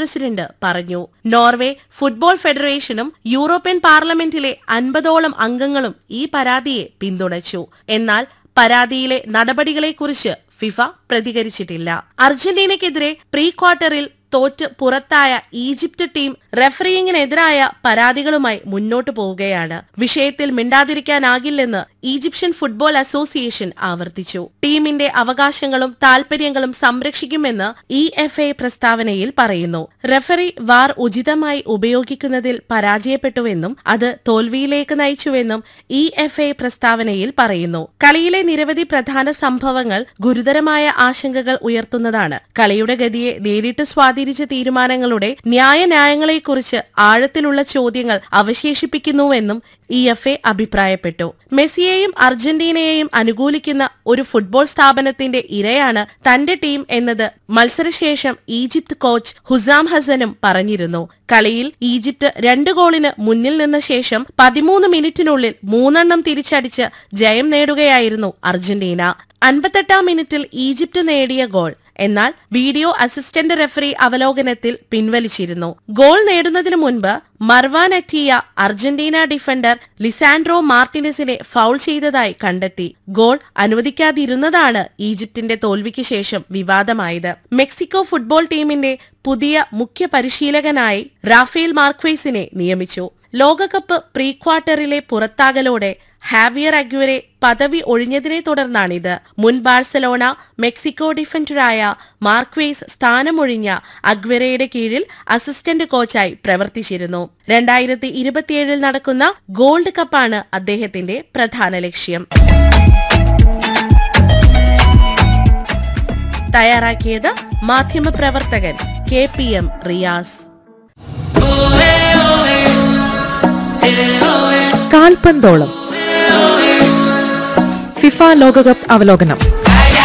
president പറഞ്ഞു Norway football ഫെഡറേഷനും European പാർലമെന്റിലെ അൻപതോളം അംഗങ്ങളും ഈ പരാതിയെ പിന്തുണച്ചു എന്നാൽ പരാതിയിലെ നടപടികളെക്കുറിച്ച് ഫിഫ പ്രതികരിച്ചിട്ടില്ല അർജന്റീനയ്ക്കെതിരെ പ്രീ ക്വാർട്ടറിൽ തോറ്റ് പുറത്തായ ഈജിപ്ത് ടീം റെഫറിയിങ്ങിനെതിരായ പരാതികളുമായി മുന്നോട്ടു പോവുകയാണ് വിഷയത്തിൽ മിണ്ടാതിരിക്കാനാകില്ലെന്ന് ഈജിപ്ഷ്യൻ ഫുട്ബോൾ അസോസിയേഷൻ ആവർത്തിച്ചു ടീമിന്റെ അവകാശങ്ങളും താൽപര്യങ്ങളും സംരക്ഷിക്കുമെന്ന് ഇ എഫ് എ പ്രസ്താവനയിൽ പറയുന്നു റെഫറി വാർ ഉചിതമായി ഉപയോഗിക്കുന്നതിൽ പരാജയപ്പെട്ടുവെന്നും അത് തോൽവിയിലേക്ക് നയിച്ചുവെന്നും ഇ എഫ് എ പ്രസ്താവനയിൽ പറയുന്നു കളിയിലെ നിരവധി പ്രധാന സംഭവങ്ങൾ ഗുരുതരമായ ആശങ്കകൾ ഉയർത്തുന്നതാണ് കളിയുടെ ഗതിയെ നേരിട്ട് സ്വാധീനിച്ച തീരുമാനങ്ങളുടെ ന്യായന്യായങ്ങളെക്കുറിച്ച് ആഴത്തിലുള്ള ചോദ്യങ്ങൾ അവശേഷിപ്പിക്കുന്നുവെന്നും ഇ എഫ് എ അഭിപ്രായപ്പെട്ടു മെസ്സിയെയും അർജന്റീനയെയും അനുകൂലിക്കുന്ന ഒരു ഫുട്ബോൾ സ്ഥാപനത്തിന്റെ ഇരയാണ് തന്റെ ടീം എന്നത് മത്സരശേഷം ഈജിപ്ത് കോച്ച് ഹുസാം ഹസനും പറഞ്ഞിരുന്നു കളിയിൽ ഈജിപ്ത് രണ്ട് ഗോളിന് മുന്നിൽ നിന്ന ശേഷം പതിമൂന്ന് മിനിറ്റിനുള്ളിൽ മൂന്നെണ്ണം തിരിച്ചടിച്ച് ജയം നേടുകയായിരുന്നു അർജന്റീന അൻപത്തെട്ടാം മിനിറ്റിൽ ഈജിപ്ത് നേടിയ ഗോൾ എന്നാൽ വീഡിയോ അസിസ്റ്റന്റ് റെഫറി അവലോകനത്തിൽ പിൻവലിച്ചിരുന്നു ഗോൾ നേടുന്നതിനു മുൻപ് Marwan Attia Argentina defender Lisandro മാർട്ടിനസിനെ ഫൗൾ ചെയ്തതായി കണ്ടെത്തി ഗോൾ അനുവദിക്കാതിരുന്നതാണ് ഈജിപ്തിന്റെ തോൽവിക്ക് ശേഷം വിവാദമായത് മെക്സിക്കോ ഫുട്ബോൾ ടീമിന്റെ പുതിയ മുഖ്യ പരിശീലകനായി റാഫേൽ മാർക്വേസിനെ നിയമിച്ചു ലോകകപ്പ് പ്രീ ക്വാർട്ടറിലെ പുറത്താകലോടെ ഹാവിയർ അഗ്വരെ പദവി ഒഴിഞ്ഞതിനെ തുടർന്നാണിത് മുൻ ബാഴ്സലോണ മെക്സിക്കോ ഡിഫൻഡറായ മാർക്വേസ് സ്ഥാനമൊഴിഞ്ഞ അഗ്വരയുടെ കീഴിൽ അസിസ്റ്റന്റ് കോച്ചായി പ്രവർത്തിച്ചിരുന്നു രണ്ടായിരത്തി ഇരുപത്തിയേഴിൽ നടക്കുന്ന ഗോൾഡ് കപ്പാണ് അദ്ദേഹത്തിന്റെ പ്രധാന ലക്ഷ്യം തയ്യാറാക്കിയത് മാധ്യമപ്രവർത്തകൻ കെ പി എം റിയാസ് കാൽപന്തോളം ഫിഫ ലോകകപ്പ് അവലോകനം